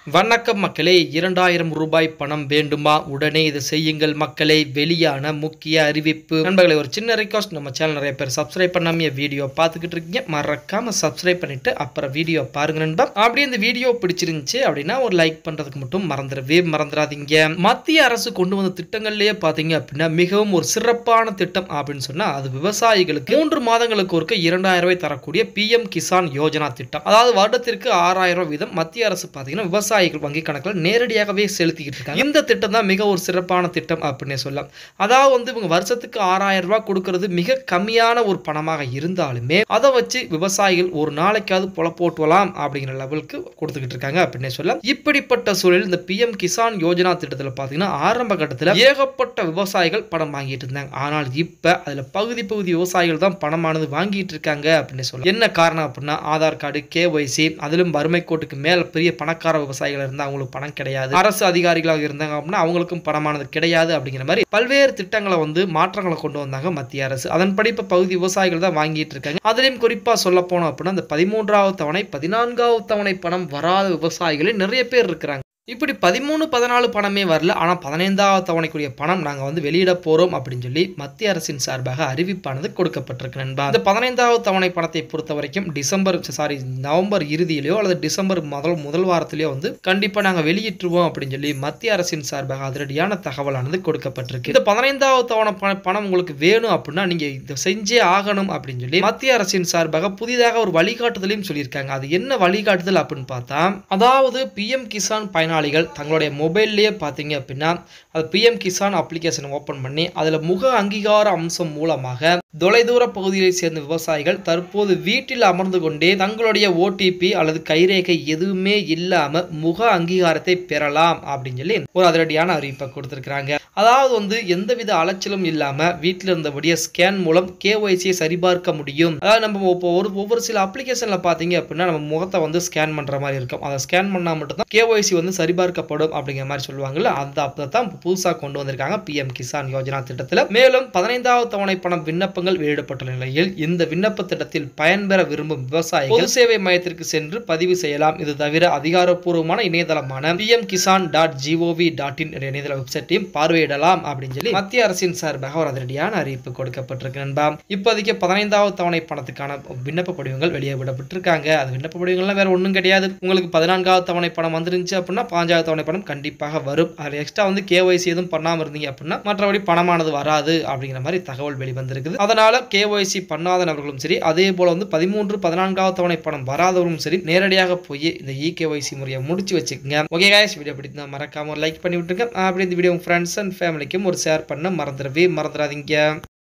வணக்கம் மக்களே இரண்டாயிரம் ரூபாய் பணம் வேண்டுமா உடனே இதை செய்யுங்கள் மக்களே வெளியான முக்கிய அறிவிப்பு நண்பர்களே ஒரு சின்ன ரெக்வஸ்ட் நம்ம சேனல் நிறைய பேர் சப்ஸ்கிரைப் பண்ணாம வீடியோ பார்த்துக்கிட்டு இருக்கீங்க மறக்காம சப்ஸ்கிரைப் பண்ணிட்டு அப்புறம் வீடியோ பாருங்க நண்பா அப்படியே இந்த வீடியோ பிடிச்சிருந்துச்சு அப்படின்னா ஒரு லைக் பண்றதுக்கு மட்டும் மறந்துடவே மறந்துடாதீங்க மத்திய அரசு கொண்டு வந்த திட்டங்கள்லயே பாத்தீங்க அப்படின்னா மிகவும் ஒரு சிறப்பான திட்டம் அப்படின்னு சொன்னா அது விவசாயிகளுக்கு மூன்று மாதங்களுக்கு ஒருக்க இரண்டாயிரம் ரூபாய் தரக்கூடிய பிஎம் கிசான் யோஜனா திட்டம் அதாவது வருடத்திற்கு ஆறாயிரம் ரூபாய் வீதம் மத்திய அரசு பாத்தீங்கன்னா விவசாயிகள் வங்கி கணக்கில் நேரடியாகவே செலுத்திக்கிட்டு இருக்காங்க இந்த திட்டம் தான் மிக ஒரு சிறப்பான திட்டம் அப்படின்னே சொல்லலாம் அதாவது வந்து இவங்க வருஷத்துக்கு ஆறாயிரம் ரூபாய் கொடுக்கறது மிக கம்மியான ஒரு பணமாக இருந்தாலுமே அதை வச்சு விவசாயிகள் ஒரு நாளைக்காவது பொழப்போட்டுவலாம் அப்படிங்கிற லெவலுக்கு கொடுத்துக்கிட்டு இருக்காங்க அப்படின்னே சொல்லலாம் இப்படிப்பட்ட சூழலில் இந்த பிஎம் கிசான் யோஜனா திட்டத்தில் பார்த்தீங்கன்னா ஆரம்ப கட்டத்தில் ஏகப்பட்ட விவசாயிகள் பணம் வாங்கிட்டு இருந்தாங்க ஆனால் இப்போ அதில் பகுதி பகுதி விவசாயிகள் தான் பணமானது வாங்கிட்டு இருக்காங்க அப்படின்னு சொல்லலாம் என்ன காரணம் அப்படின்னா ஆதார் கார்டு கேஒய்சி அதிலும் வறுமை கோட்டுக்கு மேல பெரிய பணக்கார விவசாயிகள் இருந்தால் அவங்களுக்கு பணம் கிடையாது அரசு அதிகாரிகளாக இருந்தாங்க அப்படின்னா அவங்களுக்கும் பணமானது கிடையாது அப்படிங்கிற மாதிரி பல்வேறு திட்டங்களை வந்து மாற்றங்களை கொண்டு வந்தாங்க மத்திய அரசு அதன்படி இப்போ பகுதி விவசாயிகள் தான் வாங்கிட்டு இருக்காங்க அதுலேயும் குறிப்பாக சொல்ல போனோம் அப்படின்னா அந்த பதிமூன்றாவது தவணை பதினான்காவது தவணை பணம் வராத விவசாயிகளே நிறைய பேர் இருக்கிறாங்க இப்படி பதிமூணு பதினாலு பணமே வரல ஆனால் பதினைந்தாவது தவணைக்குரிய பணம் நாங்கள் வந்து வெளியிட போகிறோம் அப்படின்னு சொல்லி மத்திய அரசின் சார்பாக அறிவிப்பானது கொடுக்கப்பட்டிருக்கு நண்பா இந்த பதினைந்தாவது தவணை பணத்தை பொறுத்த வரைக்கும் டிசம்பர் சாரி நவம்பர் இறுதியிலையோ அல்லது டிசம்பர் முதல் முதல் வாரத்திலேயோ வந்து கண்டிப்பாக நாங்கள் வெளியிட்டுருவோம் அப்படின்னு சொல்லி மத்திய அரசின் சார்பாக அதிரடியான தகவலானது கொடுக்கப்பட்டிருக்கு இந்த பதினைந்தாவது தவணை பண- பணம் உங்களுக்கு வேணும் அப்படின்னா நீங்கள் இதை செஞ்சே ஆகணும் அப்படின்னு சொல்லி மத்திய அரசின் சார்பாக புதிதாக ஒரு வழிகாட்டுதலையும் சொல்லியிருக்காங்க அது என்ன வழிகாட்டுதல் அப்படின்னு பார்த்தா அதாவது பிஎம் கிசான் பயனாளிகள் தங்களுடைய மொபைல்லையே பார்த்தீங்க அப்படின்னா அது பிஎம் கிசான் அப்ளிகேஷன் ஓப்பன் பண்ணி அதில் முக அங்கீகார அம்சம் மூலமாக தொலைதூர பகுதிகளை சேர்ந்த விவசாயிகள் தற்போது வீட்டில் அமர்ந்து கொண்டே தங்களுடைய ஓடிபி அல்லது கைரேகை எதுவுமே இல்லாம முக அங்கீகாரத்தை பெறலாம் அப்படின்னு சொல்லி ஒரு அதிரடியான அறிவிப்பை கொடுத்திருக்கிறாங்க அதாவது வந்து எந்தவித அலைச்சலும் இல்லாம வீட்டில் இருந்தபடியே ஸ்கேன் மூலம் கேஒய்சியை சரிபார்க்க முடியும் அதாவது நம்ம இப்போ ஒரு ஒவ்வொரு சில அப்ளிகேஷன்ல பாத்தீங்க அப்படின்னா நம்ம முகத்தை வந்து ஸ்கேன் பண்ற மாதிரி இருக்கும் அதை ஸ்கேன் பண்ணா மட்டும்தான் கேஒய்சி வந்து சரிபார்க்கப்படும் அப்படிங்கிற மாதிரி சொல்லுவாங்கல்ல அந்த அப்போ தான் புதுசாக கொண்டு வந்திருக்காங்க பிஎம் கிசான் யோஜனா திட்டத்தில் மேலும் பதினைந்தாவது தவணை பணம் விண்ணப்பங்கள் வெளியிடப்பட்டுள்ள நிலையில் இந்த விண்ணப்ப திட்டத்தில் பயன்பெற விரும்பும் விவசாயிகள் பொது சேவை மையத்திற்கு சென்று பதிவு செய்யலாம் இது தவிர அதிகாரப்பூர்வமான இணையதளமான PM Kisan dot G O V dot in இணையதள வெப்சைட்டையும் பார்வையிடலாம் அப்படின்னு சொல்லி மத்திய அரசின் சார்பாக ஒரு அதிரடியான அறிவிப்பு கொடுக்கப்பட்டிருக்கு நண்பா இப்போதைக்கு பதினைந்தாவது தவணை பணத்துக்கான விண்ணப்ப படிவங்கள் வெளியே விடப்பட்டிருக்காங்க அது விண்ணப்ப படிவங்கள்லாம் வேற ஒன்றும் கிடையாது உங்களுக்கு பதினான்காவது தவணை பணம் வந்துருந்துச்சு அப்படின்னா பாஞ்சாவது தவணை பணம் கண்டிப்பாக வரும் அதில் எக்ஸ்ட்ரா வந்து கேஒய்சி எதுவும் பண்ணாமல் இருந்தீங்க அப்படின்னா மற்றபடி பணமானது வராது அப்படிங்கிற மாதிரி தகவல் வெளிவந்திருக்குது அதனால கேஒய்சி பண்ணாத நபர்களும் சரி அதே போல வந்து பதிமூன்று பதினான்காவது தவணை பணம் வராதவரும் சரி நேரடியாக போய் இந்த இ கேஒய்சி முறையை முடிச்சு வச்சுக்கோங்க ஓகே guys வீடியோ பிடித்தா மறக்காம ஒரு லைக் பண்ணி விட்டுருங்க அப்படி இந்த வீடியோ உங்க ஃப்ரெண்ட்ஸ் அண்ட் ஃபேமிலிக்கும் ஒரு ஷேர் பண்ண மறந்துடவே மறந்துடாதீங்க